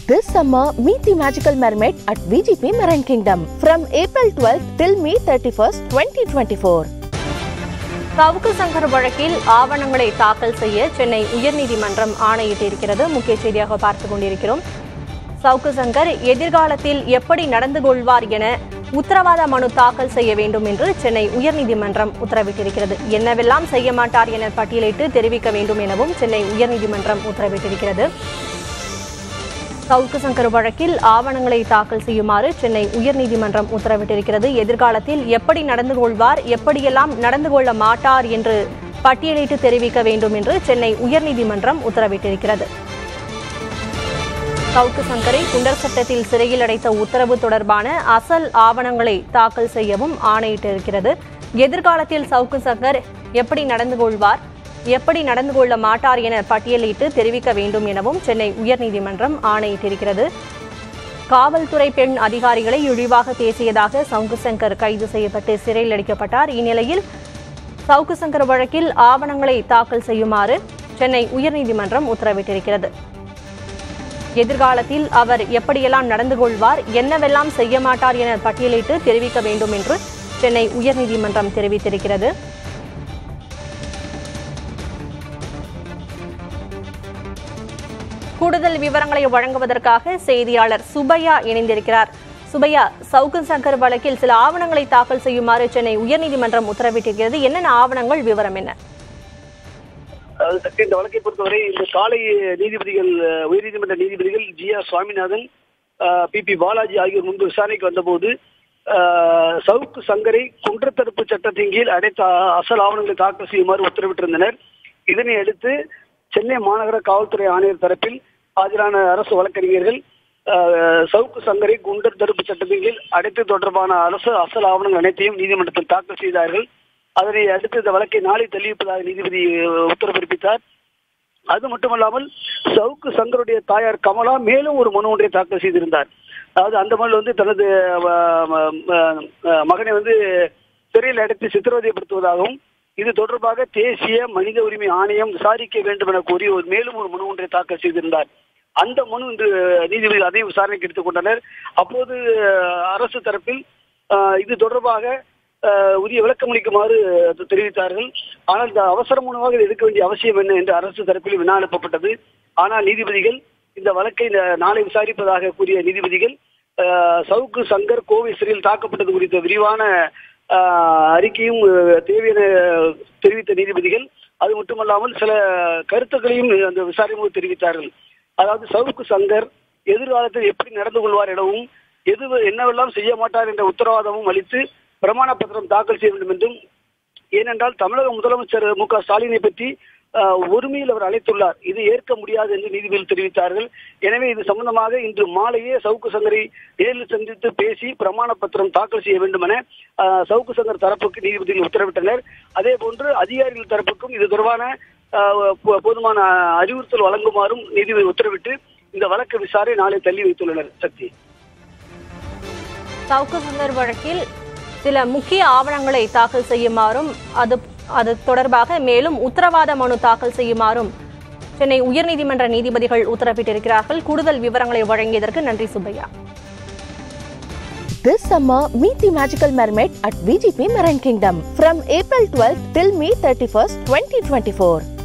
This summer, meet the magical mermaid at VGP Marine Kingdom from April 12th till May 31st, 2024. சவுக்கு சங்கர் வழக்கில் ஆவணங்களை தாக்கல் செய்ய சென்னை உயர்நீதிமன்றம் ஆணையிட்டிருக்கிறது முக்கிய செய்தியாக பார்த்து கொண்டிருக்கிறோம் சவுக்கு சங்கர் எதிர்காலத்தில் எப்படி நடந்து கொள்வார் என உத்தரவாத மனு தாக்கல் செய்ய வேண்டும் என்று சென்னை உயர்நீதிமன்றம் உத்தரவிட்டிருக்கிறது என்னவெல்லாம் செய்ய மாட்டார் என பட்டியலிட்டு தெரிவிக்க வேண்டும் எனவும் சென்னை உயர்நீதிமன்றம் உத்தரவிட்டிருக்கிறது சவுக்கு சங்கர் வழக்கில் ஆவணங்களை தாக்கல் செய்யுமாறு சென்னை உயர்நீதிமன்றம் உத்தரவிட்டிருக்கிறது எதிர்காலத்தில் எப்படி நடந்து கொள்வார் எப்படியெல்லாம் நடந்து கொள்ள மாட்டார் என்று பட்டியலிட்டு தெரிவிக்க வேண்டும் என்று சென்னை உயர்நீதிமன்றம் உத்தரவிட்டிருக்கிறது சவுக்கு சங்கரை குண்டர் சட்டத்தில் சிறையில் அடைத்த உத்தரவு தொடர்பான அசல் ஆவணங்களை தாக்கல் செய்யவும் ஆணையிட்டிருக்கிறது எதிர்காலத்தில் சவுக்கு சங்கர் எப்படி நடந்து கொள்வார் எப்படி நடந்து கொள்ள மாட்டார் என பட்டியலிட்டு தெரிவிக்க வேண்டும் எனவும் சென்னை உயர்நீதிமன்றம் ஆணையிட்டிருக்கிறது காவல்துறை பெண் அதிகாரிகளை இழிவாக பேசியதாக சவுக்கு சங்கர் கைது செய்யப்பட்டு சிறையில் அடைக்கப்பட்டார் இந்நிலையில் சவுக்கு சங்கர் வழக்கில் ஆவணங்களை தாக்கல் செய்யுமாறு சென்னை உயர்நீதிமன்றம் உத்தரவிட்டிருக்கிறது எதிர்காலத்தில் அவர் எப்படியெல்லாம் நடந்து கொள்வார் என்னவெல்லாம் செய்ய மாட்டார் என பட்டியலிட்டு தெரிவிக்க வேண்டும் என்று சென்னை உயர்நீதிமன்றம் தெரிவித்திருக்கிறது கூடுதல் விவரங்களை வழங்குவதற்காக செய்தியாளர் சுபையா இணைந்திருக்கிறார் சுபையா சவுக்கு சங்கர் வழக்கில் சில ஆவணங்களை தாக்கல் செய்யுமாறு சென்னை உயர்நீதிமன்றம் உத்தரவிட்டிருக்கிறது என்னென்ன ஆவணங்கள் விவரம் என்ன அஹ் சற்று இந்த வழக்கை பொறுத்தவரை இந்த காலை நீதிபதிகள் அஹ், உயர்நீதிமன்ற நீதிபதிகள் G R Swaminathan P B Balaji ஆகியோர் முன்பு விசாரணைக்கு வந்தபோது அஹ், சவுக்கு சங்கரை குற்றத்தடுப்பு சட்டத்தின் கீழ் அடைத்த அ- அசல் ஆவணங்களை தாக்கல் செய்யுமாறு உத்தரவிட்டிருந்தனர் இதனை அடுத்து சென்னை மாநகர காவல்துறை ஆணையர் தரப்பில் ஆஜரான அரசு வழக்கறிஞர்கள் அஹ், சவுக்கு சங்கரை குண்டர் தடுப்பு சட்டத்தின் கீழ் அடைத்து தொடர்பான அரசு அசல் ஆவணங்கள் அனைத்தையும் நீதிமன்றத்தில் தாக்கல் செய்தார்கள் அதனை அடுத்து இந்த வழக்கை நாளை தள்ளிவிப்பதாக நீதிபதி அஹ், உத்தரவு பிறப்பித்தார் அது மட்டுமல்லாமல் சவுக்கு சங்கருடைய தாயார் கமலா மேலும் ஒரு மனு ஒன்றை தாக்கல் செய்திருந்தார் அதாவது அந்த மனு வந்து தனது அஹ், ம- ம- அஹ், மகனை வந்து சிறையில் அடைத்து சித்திரவதைப்படுத்துவதாகவும் இது தொடர்பாக தேசிய மனித உரிமை ஆணையம் விசாரிக்க வேண்டும் என கூறி ஒரு மேலும் ஒரு மனு ஒன்றை தாக்கல் செய்திருந்தார் அந்த மனு இன்று நீதிபதி அதையும் விசாரணைக்கு எடுத்துக் கொண்டனர் அப்போது அஹ், அரசு தரப்பில் அஹ், இது தொடர்பாக அஹ், உரிய விளக்கமளிக்குமாறு தெரிவித்தார்கள் ஆனால் இந்த அவசர மனுவாக இதை எடுக்க வேண்டிய அவசியம் என்ன என்று அரசு தரப்பில் வினா எழுப்பப்பட்டது ஆனால் நீதிபதிகள் இந்த வழக்கை இந்த- நாளை விசாரிப்பதாக கூறிய நீதிபதிகள் அஹ், சவுக்கு சங்கர் கோவை சிறையில் தாக்கப்பட்டது குறித்த விரிவான அஹ், அறிக்கையும் அஹ், தேவையென தெரிவித்த நீதிபதிகள் அது மட்டுமல்லாமல் சில கருத்துக்களையும் அந்த விசாரணை போது தெரிவித்தார்கள் அதாவது சவுக்கு சங்கர் எதிர்காலத்தில் எப்படி நடந்து கொள்வார் எனவும் எது என்னவெல்லாம் செய்ய மாட்டார் என்ற உத்தரவாதமும் அளித்து பிரமாண பத்திரம் தாக்கல் செய்ய வேண்டும் என்றும் ஏனென்றால் தமிழக முதலமைச்சர் மு க ஸ்டாலினை பற்றி அஹ், ஒருமையில் அவர் அழைத்துள்ளார் இது ஏற்க முடியாது என்று நீதிபதிகள் தெரிவித்தார்கள் எனவே இது சம்பந்தமாக இன்று மாலையே சவுக்கு சங்கரை நேரில் சந்தித்து பேசி பிரமாண பத்திரம் தாக்கல் செய்ய வேண்டும் என அஹ், சவுக்கு சங்கர் தரப்புக்கு நீதிபதிகள் உத்தரவிட்டனர் அதே போன்று அதிகாரிகள் தரப்புக்கும் இது தொடர்பான அஹ், போ- போதுமான அறிவுறுத்தல் வழங்குமாறும் நீதிபதி உத்தரவிட்டு இந்த வழக்கு விசாரணை நாளை தள்ளி வைத்துள்ளனர் சக்தி சவுக்கு சங்கர் வழக்கில் சில முக்கிய ஆவணங்களை தாக்கல் செய்யுமாறும் அது அது தொடர்பாக மேலும் உத்தரவாத மனு தாக்கல் செய்யுமாறும் சென்னை உயர்நீதிமன்ற நீதிபதிகள் உத்தரவிட்டிருக்கிறார்கள் கூடுதல் விவரங்களை வழங்கியதற்கு நன்றி Subbaiah This summer, meet the magical mermaid at VGP Marine Kingdom from April 12th till May 31st, 2024.